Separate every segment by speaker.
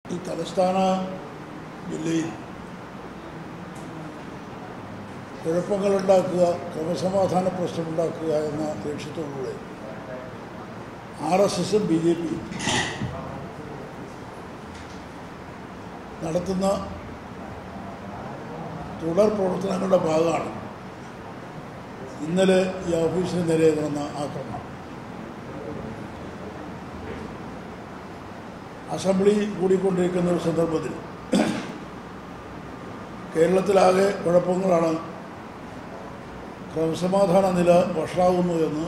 Speaker 1: ഈ തലസ്ഥാന ജില്ലയിൽ കുഴപ്പങ്ങളുണ്ടാക്കുക ക്രമസമാധാന പ്രശ്നമുണ്ടാക്കുക എന്ന ലക്ഷ്യത്തോടുകൂടെ ആർ എസ് എസും ബി ജെ പിയും നടത്തുന്ന തുടർ പ്രവർത്തനങ്ങളുടെ ഭാഗമാണ് ഇന്നലെ ഈ ഓഫീസിന് നേരെ നടന്ന ആക്രമണം അസംബ്ലി കൂടിക്കൊണ്ടിരിക്കുന്ന ഒരു സന്ദർഭത്തിൽ കേരളത്തിലാകെ കുഴപ്പങ്ങളാണ് ക്രമസമാധാന നില വഷളാവുന്നു എന്ന്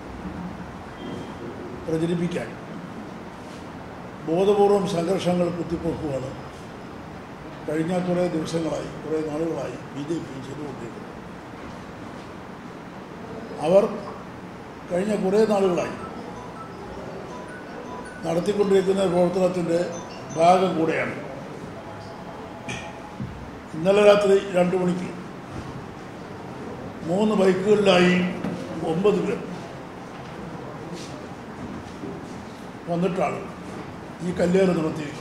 Speaker 1: പ്രചരിപ്പിക്കാൻ ബോധപൂർവം സംഘർഷങ്ങൾ കുത്തിപ്പൊക്കുകയാണ് കഴിഞ്ഞ കുറേ ദിവസങ്ങളായി കുറേ നാളുകളായി ബി ജെ പി ചെയ്തുകൊണ്ടിരിക്കുന്നത് അവർ കഴിഞ്ഞ കുറേ നാളുകളായി നടത്തിക്കൊണ്ടിരിക്കുന്ന പ്രവർത്തനത്തിൻ്റെ ഭാഗം കൂടെയാണ് ഇന്നലെ രാത്രി രണ്ട് മണിക്ക് മൂന്ന് ബൈക്കുകളിലായി ഒമ്പത് പേർ വന്നിട്ടാണ് ഈ കല്ലേറ് നടത്തിയിരിക്കുന്നത്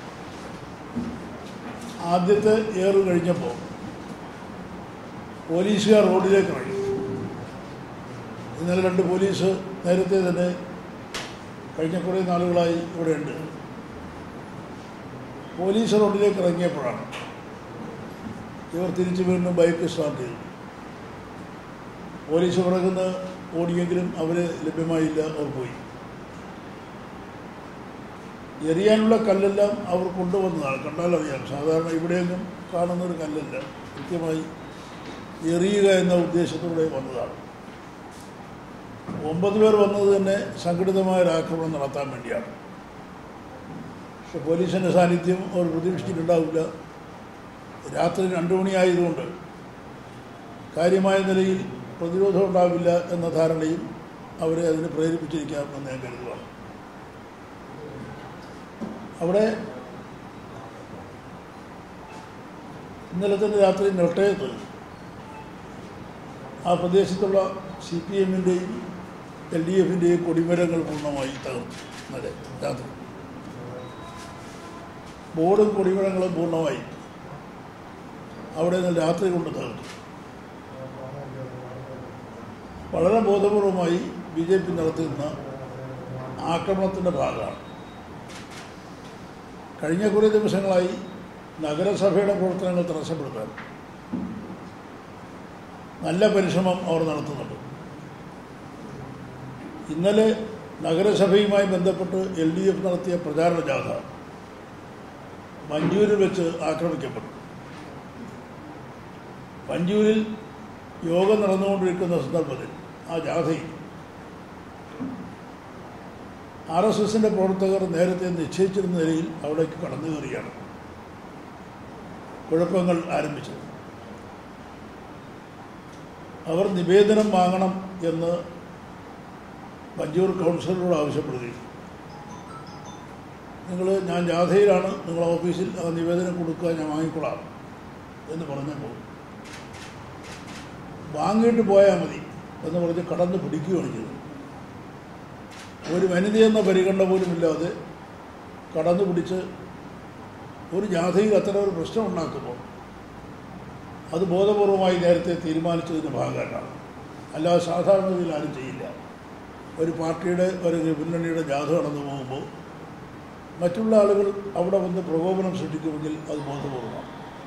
Speaker 1: ആദ്യത്തെ ഏറ് കഴിഞ്ഞപ്പോൾ പോലീസുകാർ റോഡിലേക്ക് ഇറങ്ങി ഇന്നലെ രണ്ട് പോലീസ് നേരത്തെ തന്നെ കഴിഞ്ഞ കുറേ നാളുകളായി ഇവിടെയുണ്ട് പോലീസ് റോഡിലേക്ക് ഇറങ്ങിയപ്പോഴാണ് ഇവർ തിരിച്ചു വീണ്ടും ബൈക്ക് സ്റ്റാർട്ട് ചെയ്തു പോലീസ് പിറകുന്ന ഓടിയെങ്കിലും അവർ ലഭ്യമായില്ല അവർ പോയി എറിയാനുള്ള കല്ലെല്ലാം അവർ കൊണ്ടുവന്നതാണ് കണ്ടാലറിയാം സാധാരണ ഇവിടെയൊന്നും കാണുന്നൊരു കല്ലല്ല കൃത്യമായി എറിയുക എന്ന ഉദ്ദേശത്തോടെ വന്നതാണ് ഒമ്പത് പേർ വന്നത് തന്നെ സംഘടിതമായ ഒരു ആക്രമണം നടത്താൻ വേണ്ടിയാണ് പക്ഷെ പോലീസിൻ്റെ സാന്നിധ്യം അവർ പ്രതീക്ഷിച്ചിട്ടുണ്ടാവില്ല രാത്രി രണ്ടു മണിയായതുകൊണ്ട് കാര്യമായ നിലയിൽ പ്രതിരോധം ഉണ്ടാവില്ല എന്ന ധാരണയും അവരെ അതിന് പ്രേരിപ്പിച്ചിരിക്കാമെന്ന് ഞാൻ കരുതുകയാണ് അവിടെ ഇന്നലെ തന്നെ രാത്രി നെട്ടയത്ത് ആ പ്രദേശത്തുള്ള സി പി എമ്മിൻ്റെയും എൽ ഡി എഫിൻ്റെയും കൊടിമരങ്ങൾ പൂർണ്ണമായി തകർന്നു ഇന്നലെ രാത്രി ബോർഡും കൊടിമരങ്ങളും പൂർണ്ണമായി അവിടെ നിന്ന് രാത്രി കൊണ്ട് തകർത്തു വളരെ ബോധപൂർവമായി ബി ജെ പി നടത്തുന്ന ആക്രമണത്തിൻ്റെ ഭാഗമാണ് കഴിഞ്ഞ കുറേ ദിവസങ്ങളായി നഗരസഭയുടെ പ്രവർത്തനങ്ങൾ തടസ്സപ്പെടുത്താൻ നല്ല പരിശ്രമം അവർ നടത്തുന്നുണ്ട് ഇന്നലെ നഗരസഭയുമായി ബന്ധപ്പെട്ട് എൽ ഡി എഫ് നടത്തിയ പ്രചാരണ ജാഥ മഞ്ചൂരിൽ വെച്ച് ആക്രമിക്കപ്പെട്ടു മഞ്ചൂരിൽ യോഗം നടന്നുകൊണ്ടിരിക്കുന്ന സന്ദർഭത്തിൽ ആ ജാഥയിൽ ആർ എസ് എസിൻ്റെ പ്രവർത്തകർ നേരത്തെ നിശ്ചയിച്ചിരുന്ന നിലയിൽ അവിടേക്ക് കടന്നു കയറിയാണ് കുഴപ്പങ്ങൾ ആരംഭിച്ചത് അവർ നിവേദനം വാങ്ങണം എന്ന് മഞ്ചൂർ കൗൺസിലറോട് ആവശ്യപ്പെടുകയും നിങ്ങൾ ഞാൻ ജാഥയിലാണ് നിങ്ങൾ ഓഫീസിൽ ആ നിവേദനം കൊടുക്കുക ഞാൻ വാങ്ങിക്കൊള്ളാം എന്ന് പറഞ്ഞപ്പോൾ വാങ്ങിയിട്ട് പോയാൽ മതി എന്ന് പറഞ്ഞ് കടന്ന് പിടിക്കുകയാണ് ചെയ്തത് ഒരു വനിതയെന്ന പരിഗണന പോലുമില്ലാതെ കടന്നു പിടിച്ച് ഒരു ജാഥയിൽ അത്തരം ഒരു പ്രശ്നം ഉണ്ടാക്കുമ്പോൾ അത് ബോധപൂർവമായി നേരത്തെ തീരുമാനിച്ചതിൻ്റെ ഭാഗമായിട്ടാണ് അല്ലാതെ സാധാരണഗതിയിൽ ആരും ചെയ്യില്ല ഒരു പാർട്ടിയുടെ ഒരു മുന്നണിയുടെ ജാഥ കടന്നു പോകുമ്പോൾ മറ്റുള്ള ആളുകൾ അവിടെ വന്ന് പ്രകോപനം സൃഷ്ടിക്കുമെങ്കിൽ അത് ബോധപൂർവമാണ്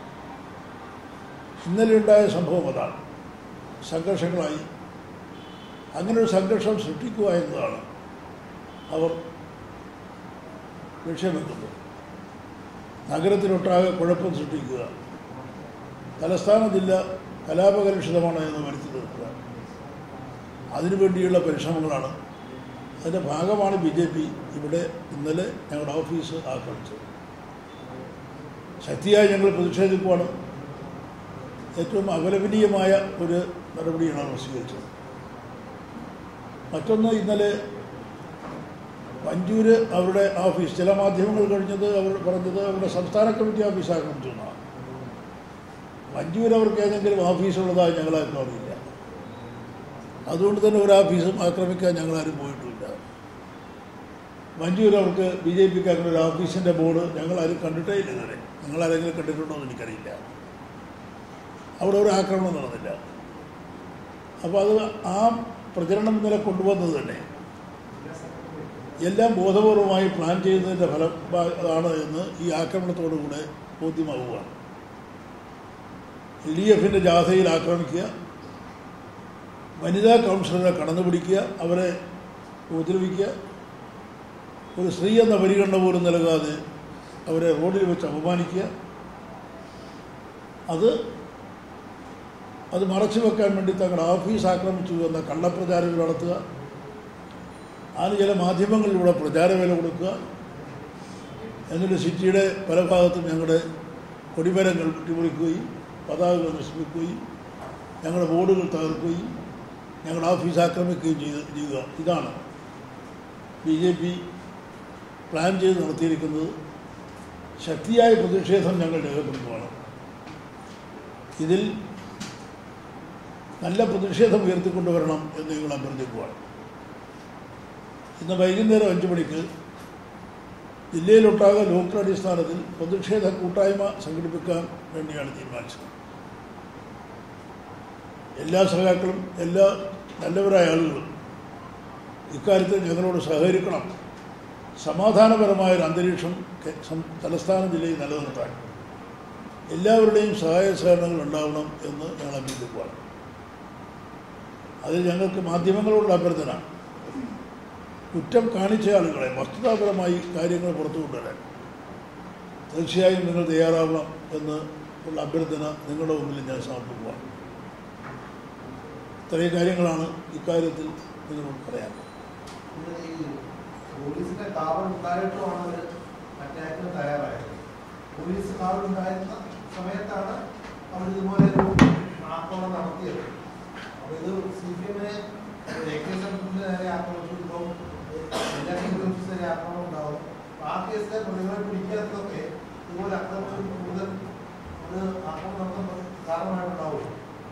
Speaker 1: ഇന്നലെ ഉണ്ടായ സംഭവം അതാണ് സംഘർഷങ്ങളായി അങ്ങനെ ഒരു സംഘർഷം സൃഷ്ടിക്കുക എന്നതാണ് അവർ ലക്ഷ്യമെത്തുന്നത് നഗരത്തിലൊട്ടാകെ കുഴപ്പം സൃഷ്ടിക്കുക തലസ്ഥാന ജില്ല കലാപകലുഷിതമാണ് എന്ന് വരുത്തി തീർക്കുക അതിനുവേണ്ടിയുള്ള പരിശ്രമങ്ങളാണ് അതിൻ്റെ ഭാഗമാണ് ബി ജെ പി ഇവിടെ ഇന്നലെ ഞങ്ങളുടെ ഓഫീസ് ആക്രമിച്ചത് ശക്തിയായി ഞങ്ങൾ പ്രതിഷേധിക്കുവാണ് ഏറ്റവും അപലപനീയമായ ഒരു നടപടിയാണ് അവർ സ്വീകരിച്ചത് മറ്റൊന്ന് ഇന്നലെ മഞ്ചൂര് അവരുടെ ഓഫീസ് ചില മാധ്യമങ്ങൾ കഴിഞ്ഞത് അവർ പറഞ്ഞത് അവരുടെ സംസ്ഥാന കമ്മിറ്റി ഓഫീസ് ആക്രമിച്ചു എന്നാണ് മഞ്ചൂര് അവർക്ക് ഏതെങ്കിലും ഓഫീസുള്ളതായി ഞങ്ങളാർക്കും അറിയില്ല അതുകൊണ്ട് തന്നെ ഒരു ഓഫീസും ആക്രമിക്കാൻ ഞങ്ങളാരും പോയിട്ടുമില്ല മഞ്ചൂർ അവർക്ക് ബി ജെ പിക്കാരുടെ ഒരു ഓഫീസിൻ്റെ ബോർഡ് ഞങ്ങളാരും കണ്ടിട്ടേ ഇല്ല ഇതുവരെ നിങ്ങളാരെങ്കിലും കണ്ടിട്ടുണ്ടോ എന്ന് എനിക്കറിയില്ല അവിടെ ഒരു ആക്രമണം നടന്നില്ല അപ്പോൾ അത് ആ പ്രചരണം ഇന്നലെ കൊണ്ടുവന്നത് തന്നെ എല്ലാം ബോധപൂർവമായി പ്ലാൻ ചെയ്യുന്നതിൻ്റെ ഫലം ആണ് എന്ന് ഈ ആക്രമണത്തോടുകൂടെ ബോധ്യമാവുകയാണ് എൽ ഡി എഫിൻ്റെ ജാഥയിൽ ആക്രമിക്കുക വനിതാ കൗൺസിലറെ കടന്നുപിടിക്കുക അവരെ ഉപദ്രവിക്കുക ഒരു സ്ത്രീ എന്ന പരിഗണന പോലും നൽകാതെ അവരെ റോഡിൽ വെച്ച് അപമാനിക്കുക അത് അത് മറച്ചു വെക്കാൻ വേണ്ടി തങ്ങളുടെ ഓഫീസ് ആക്രമിച്ചു എന്ന കള്ളപ്രചാരങ്ങൾ നടത്തുക അതിന് ചില മാധ്യമങ്ങളിലൂടെ പ്രചാരവേല കൊടുക്കുക എന്നിട്ട് സിറ്റിയുടെ പല ഭാഗത്തും ഞങ്ങളുടെ കൊടിമരങ്ങൾ വെട്ടിമുറിക്കുകയും പതാകകൾ നശിപ്പിക്കുകയും ഞങ്ങളുടെ ബോർഡുകൾ തകർക്കുകയും ഞങ്ങളുടെ ഓഫീസ് ആക്രമിക്കുകയും ചെയ്ത് ചെയ്യുക ഇതാണ് ബി ജെ പി പ്ലാൻ ചെയ്ത് നടത്തിയിരിക്കുന്നത് ശക്തിയായ പ്രതിഷേധം ഞങ്ങൾ രേഖപ്പെടുത്തുവാണ് ഇതിൽ നല്ല പ്രതിഷേധം ഉയർത്തിക്കൊണ്ടുവരണം എന്ന് ഞങ്ങൾ അഭ്യർത്ഥിക്കുവാണ് ഇന്ന് വൈകുന്നേരം അഞ്ച് മണിക്ക് ജില്ലയിലൊട്ടാകെ ലോക്കൽ അടിസ്ഥാനത്തിൽ പ്രതിഷേധ കൂട്ടായ്മ സംഘടിപ്പിക്കാൻ വേണ്ടിയാണ് തീരുമാനിച്ചത് എല്ലാ സഖാക്കളും എല്ലാ നല്ലവരായ ആളുകളും ഇക്കാര്യത്തിൽ ഞങ്ങളോട് സഹകരിക്കണം സമാധാനപരമായ ഒരു അന്തരീക്ഷം കെ- സം- തലസ്ഥാന ജില്ലയിൽ നിലനിർത്താൻ എല്ലാവരുടെയും സഹായ സഹകരണങ്ങൾ ഉണ്ടാവണം എന്ന് ഞങ്ങൾ അഭ്യർത്ഥിക്കുകയാണ് അതിൽ ഞങ്ങൾക്ക് മാധ്യമങ്ങളോടുള്ള അഭ്യർത്ഥന കുറ്റം കാണിച്ച ആളുകളെ വസ്തുതാപരമായി കാര്യങ്ങൾ പുറത്തു കൊണ്ടുവരാൻ തീർച്ചയായും നിങ്ങൾ തയ്യാറാവണം എന്ന് ഉള്ള അഭ്യർത്ഥന നിങ്ങളുടെ മുമ്പിൽ ഞാൻ സമർപ്പിക്കുകയാണ് ഇത്രയും കാര്യങ്ങളാണ് ഇക്കാര്യത്തിൽ നിങ്ങളോട് പറയാൻ
Speaker 2: ഇന്ന് ഈ പോലീസിന്റെ കാവൽ ഉണ്ടായിട്ടുമാണ് അവർ അറ്റാക്കിന് തയ്യാറായത് പോലീസ് കാവൽ ഉണ്ടായിരുന്ന സമയത്താണ് അവർ ഇതുപോലെ ഒരു ആക്രമണം നടത്തിയത് അപ്പൊ ഇത് സി പി എമ്മിനെ എ കെ സെന്ററിന് നേരെ ആക്രമിച്ചിട്ടുണ്ടാവും എല്ലാ ഗ്രൂപ്പ്സിന് നേരെ ആക്രമണം ഉണ്ടാവും അപ്പൊ ആ കേസിലെ പ്രതികളെ പിടിക്കാത്തതൊക്കെ ഇതുപോലെ അക്രമത്തിൽ കൂടുതൽ ഒരു ആക്രമണം നടത്തുന്ന കാരണമായിട്ടുണ്ടാവും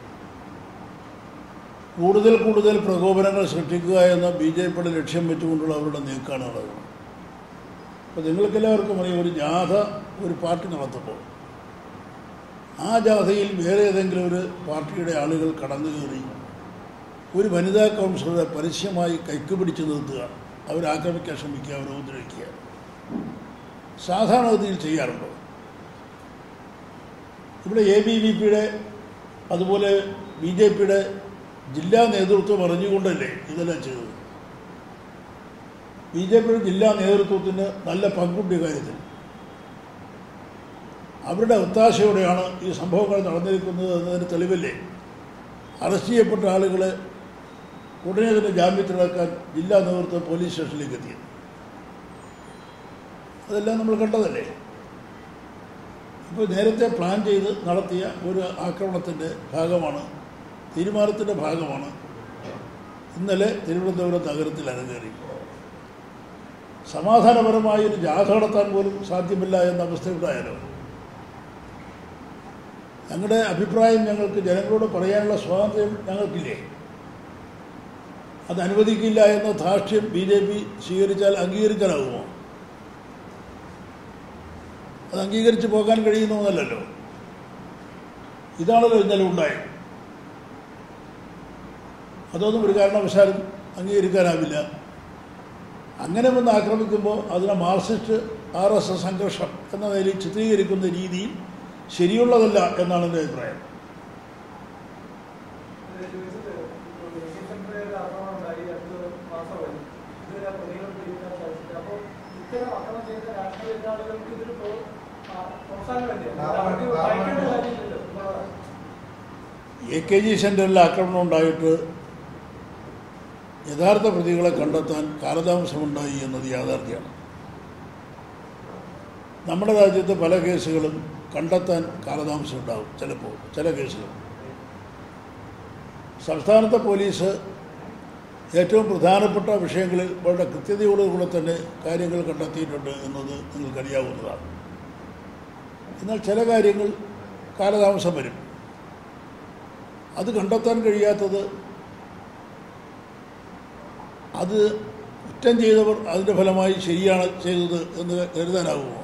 Speaker 1: കൂടുതൽ കൂടുതൽ പ്രകോപനങ്ങൾ സൃഷ്ടിക്കുക എന്ന ബി ജെ പിയുടെ ലക്ഷ്യം വെച്ചുകൊണ്ടുള്ള അവരുടെ നീക്കമാണ് നടക്കുന്നത് അപ്പോൾ നിങ്ങൾക്കെല്ലാവർക്കും അറിയാം ഒരു ജാഥ ഒരു പാർട്ടി നടത്തുമ്പോൾ ആ ജാഥയിൽ വേറെ ഏതെങ്കിലും ഒരു പാർട്ടിയുടെ ആളുകൾ കടന്നു കയറി ഒരു വനിതാ കൗൺസിലറെ പരസ്യമായി കൈക്ക് പിടിച്ചു നിർത്തുക അവരെ ആക്രമിക്കാൻ ശ്രമിക്കുക അവരെ ഉപദ്രവിക്കുക സാധാരണഗതിയിൽ ചെയ്യാറുണ്ടോ ഇവിടെ എ ബി വി പിയുടെ അതുപോലെ ബി ജെ പിയുടെ ജില്ലാ നേതൃത്വം അറിഞ്ഞുകൊണ്ടല്ലേ ഇതെല്ലാം ചെയ്തത് ബി ജെ പിയുടെ ജില്ലാ നേതൃത്വത്തിന് നല്ല പങ്കുണ്ട് കാര്യത്തിൽ അവരുടെ ഒത്താശയോടെയാണ് ഈ സംഭവങ്ങൾ നടന്നിരിക്കുന്നത് എന്നതിന് തെളിവല്ലേ അറസ്റ്റ് ചെയ്യപ്പെട്ട ആളുകളെ ഉടനെ തന്നെ ജാമ്യത്തിലാക്കാൻ ജില്ലാ നേതൃത്വം പോലീസ് സ്റ്റേഷനിലേക്ക് എത്തിയത് അതെല്ലാം നമ്മൾ കണ്ടതല്ലേ ഇപ്പോൾ നേരത്തെ പ്ലാൻ ചെയ്ത് നടത്തിയ ഒരു ആക്രമണത്തിൻ്റെ ഭാഗമാണ് തീരുമാനത്തിൻ്റെ ഭാഗമാണ് ഇന്നലെ തിരുവനന്തപുരം നഗരത്തിൽ അരങ്ങേറി സമാധാനപരമായി ഒരു ജാഥ നടത്താൻ പോലും സാധ്യമല്ല എന്ന അവസ്ഥയുണ്ടായാലോ ഞങ്ങളുടെ അഭിപ്രായം ഞങ്ങൾക്ക് ജനങ്ങളോട് പറയാനുള്ള സ്വാതന്ത്ര്യം ഞങ്ങൾക്കില്ലേ അത് അനുവദിക്കില്ല എന്ന ധാർഷ്ട്യം ബി ജെ പി സ്വീകരിച്ചാൽ അംഗീകരിക്കാനാകുമോ അത് അംഗീകരിച്ച് പോകാൻ കഴിയുന്ന ഒന്നല്ലല്ലോ ഇതാണല്ലോ ഇന്നലെ ഉണ്ടായത് അതൊന്നും ഒരു കാരണവശാലും അംഗീകരിക്കാനാവില്ല അങ്ങനെ വന്ന് ആക്രമിക്കുമ്പോൾ അതിനെ മാർക്സിസ്റ്റ് ആർ എസ് എസ് സംഘർഷം എന്ന നിലയിൽ ചിത്രീകരിക്കുന്ന രീതിയിൽ ശരിയുള്ളതല്ല എന്നാണ് എൻ്റെ അഭിപ്രായം എ കെ ജി സെൻറ്ററിൽ ആക്രമണം ഉണ്ടായിട്ട് യഥാർത്ഥ പ്രതികളെ കണ്ടെത്താൻ കാലതാമസമുണ്ടായി എന്നത് യാഥാർത്ഥ്യമാണ് നമ്മുടെ രാജ്യത്ത് പല കേസുകളും കണ്ടെത്താൻ കാലതാമസം ഉണ്ടാകും ചിലപ്പോൾ ചില കേസുകൾ സംസ്ഥാനത്തെ പോലീസ് ഏറ്റവും പ്രധാനപ്പെട്ട വിഷയങ്ങളിൽ വളരെ കൃത്യതയോടുകൂടെ തന്നെ കാര്യങ്ങൾ കണ്ടെത്തിയിട്ടുണ്ട് എന്നത് നിങ്ങൾക്കറിയാവുന്നതാണ് എന്നാൽ ചില കാര്യങ്ങൾ കാലതാമസം വരും അത് കണ്ടെത്താൻ കഴിയാത്തത് അത് കുറ്റം ചെയ്തവർ അതിൻ്റെ ഫലമായി ശരിയാണ് ചെയ്തത് എന്ന് കരുതാനാകുമോ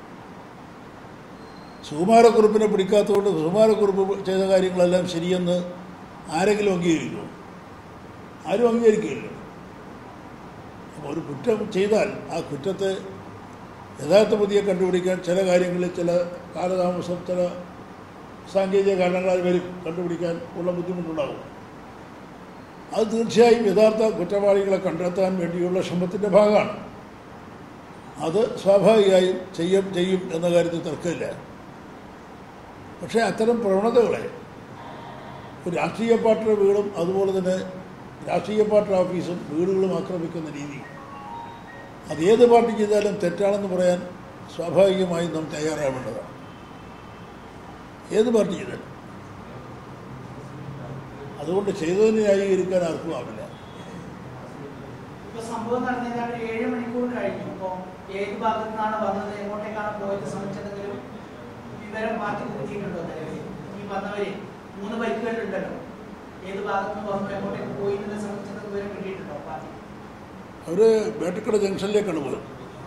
Speaker 1: സുകുമാരക്കുറിപ്പിനെ പിടിക്കാത്തതുകൊണ്ട് സുകുമാരക്കുറിപ്പ് ചെയ്ത കാര്യങ്ങളെല്ലാം ശരിയെന്ന് ആരെങ്കിലും അംഗീകരിക്കുമോ ആരും അംഗീകരിക്കില്ല അപ്പോൾ ഒരു കുറ്റം ചെയ്താൽ ആ കുറ്റത്തെ യഥാർത്ഥ പ്രതിയെ കണ്ടുപിടിക്കാൻ ചില കാര്യങ്ങളിൽ ചില കാലതാമസം ചില സാങ്കേതിക കാരണങ്ങളാൽ വരും കണ്ടുപിടിക്കാൻ ഉള്ള ബുദ്ധിമുട്ടുണ്ടാകും അത് തീർച്ചയായും യഥാർത്ഥ കുറ്റവാളികളെ കണ്ടെത്താൻ വേണ്ടിയുള്ള ശ്രമത്തിൻ്റെ ഭാഗമാണ് അത് സ്വാഭാവികമായും ചെയ്യും ചെയ്യും എന്ന കാര്യത്തിൽ തർക്കമില്ല പക്ഷേ അത്തരം പ്രവണതകളെ ഒരു രാഷ്ട്രീയ പാർട്ടിയുടെ വീടും അതുപോലെ തന്നെ രാഷ്ട്രീയ പാർട്ടി ഓഫീസും വീടുകളും ആക്രമിക്കുന്ന രീതി അത് ഏത് പാർട്ടി ചെയ്താലും തെറ്റാണെന്ന് പറയാൻ സ്വാഭാവികമായും നാം തയ്യാറാവേണ്ടതാണ് ഏത് പാർട്ടി ചെയ്താലും അതുകൊണ്ട് ചെയ്തതിനെ ന്യായീകരിക്കാൻ ആർക്കും ആവില്ല
Speaker 3: ഇപ്പൊ സംഭവം നടന്ന ഏതാണ്ട് ഏഴ് മണിക്കൂർ കഴിഞ്ഞു അപ്പൊ ഏത് ഭാഗത്തു നിന്നാണ് വന്നത് എങ്ങോട്ടേക്കാണ് പോയത് സംബന്ധിച്ചെന്തെങ്കിലും വിവരം പാർട്ടിക്ക് കിട്ടിയിട്ടുണ്ടോ നിലവിൽ ഈ വന്നവര് മൂന്ന് ബൈക്കുകളിലുണ്ടല്ലോ ഏത് ഭാഗത്തു നിന്ന് വന്നു എങ്ങോട്ടേക്ക് പോയി എന്നതിനെ സംബന്ധിച്ചെന്തെങ്കിലും വിവരം കിട്ടിയിട്ടുണ്ടോ പാർട്ടി
Speaker 1: അവർ വേട്ടക്കട ജംഗ്ഷനിലേക്കാണ് പോയത്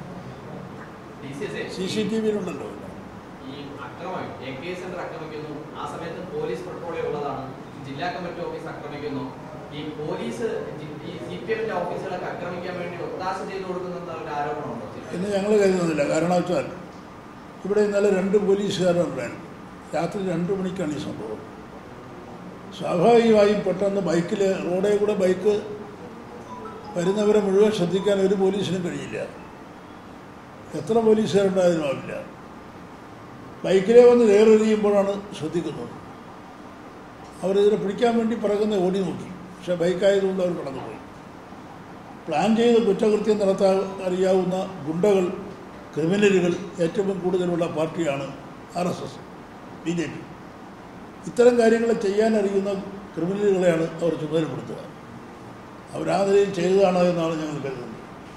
Speaker 1: സി സി ടി വിയിലുണ്ടല്ലോ
Speaker 4: ഈ അക്രമം എ കെ സെന്റർ ആക്രമിക്കുന്നു ആ സമയത്ത് പോലീസ് പെട്രോളിയം ഉള്ളതാണ് ജില്ലാ കമ്മിറ്റി ഓഫീസ് ആക്രമിക്കുന്നു ഈ പോലീസ് ജി- ഈ സി പി എമ്മിന്റെ ഓഫീസുകളൊക്കെ ആക്രമിക്കാൻ വേണ്ടി ഒത്താശ ചെയ്തു കൊടുക്കുന്ന ഒരു ആരോപണമുണ്ടോ
Speaker 1: എന്ന് ഞങ്ങൾ കരുതുന്നില്ല കാരണം വെച്ചാൽ ഇവിടെ ഇന്നലെ രണ്ട് പോലീസുകാരുണ്ടായിരുന്നു രാത്രി രണ്ട് മണിക്കാണ് ഈ സംഭവം സ്വാഭാവികമായും പെട്ടെന്ന് ബൈക്കിൽ റോഡേ കൂടെ ബൈക്ക് വരുന്നവരെ മുഴുവൻ ശ്രദ്ധിക്കാൻ ഒരു പോലീസിനും കഴിയില്ല എത്ര പോലീസുകാരുണ്ടായതിനും ആവില്ല ബൈക്കിലെ വന്ന് കയറിയുമ്പോഴാണ് ശ്രദ്ധിക്കുന്നത് അവരിതിനെ പിടിക്കാൻ വേണ്ടി പിറകുന്ന ഓടി നോക്കി പക്ഷെ ബൈക്കായതുകൊണ്ട് അവർ കടന്നുപോയി പ്ലാൻ ചെയ്ത് കുറ്റകൃത്യം നടത്താൻ അറിയാവുന്ന ഗുണ്ടകൾ ക്രിമിനലുകൾ ഏറ്റവും കൂടുതലുള്ള പാർട്ടിയാണ് R S S B J P ഇത്തരം കാര്യങ്ങൾ ചെയ്യാൻ അറിയുന്ന ക്രിമിനലുകളെയാണ് അവർ ചുമതലപ്പെടുത്തുക അവർ ആ നിലയിൽ ചെയ്തതാണ് എന്നാണ് ഞങ്ങൾ കരുതുന്നത്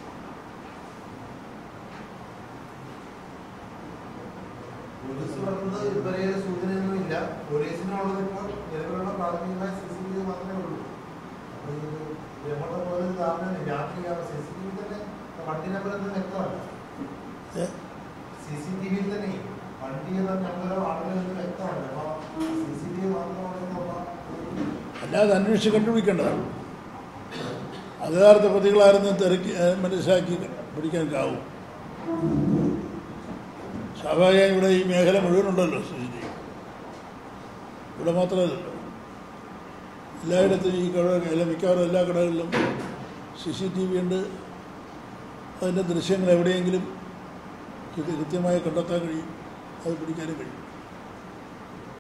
Speaker 2: പോലീസ് പറഞ്ഞത് ഇതുവരെ സൂചനയൊന്നും ഇല്ല പോലീസിനുള്ളത് ഇപ്പോൾ നിലവിലുള്ള പ്രാഥമികമായ സി സി ടി വി മാത്രമേ ഉള്ളൂ അപ്പോൾ ഇത് എങ്ങോട്ട് പോയത് ധാരണ രാത്രിയാണ് സി സി ടി വി തന്നെ വണ്ടി നമ്പർ തന്നെ വ്യക്തമല്ല
Speaker 1: ഏ?
Speaker 2: സി സി ടി വിയിൽ തന്നെ വണ്ടി എന്ന നമ്പറോ ആളുകളോ ഒന്നും വ്യക്തമല്ല അപ്പോൾ സി സി ടി വി മാത്രമാണെന്നുള്ള
Speaker 1: അല്ലാതെ അന്വേഷിച്ച് കണ്ടുപിടിക്കേണ്ടതാണ് അത് യഥാർത്ഥ പ്രതികളാരെന്ന് തിരക്കി ഏ, മനസ്സിലാക്കി പിടിക്കാനാവും സ്വാഭാവികമായി ഇവിടെ ഈ മേഖല മുഴുവനുണ്ടല്ലോ സി സി ടി വി ഇവിടെ മാത്രമല്ലല്ലോ എല്ലായിടത്തും ഈ കട എല്ലാ മിക്കവാറും എല്ലാ കടകളിലും സി സി ടി വി ഉണ്ട് അതിൻ്റെ ദൃശ്യങ്ങൾ എവിടെയെങ്കിലും കൃത്യ- കൃത്യമായി കണ്ടെത്താൻ കഴിയും അത് പിടിക്കാനും കഴിയും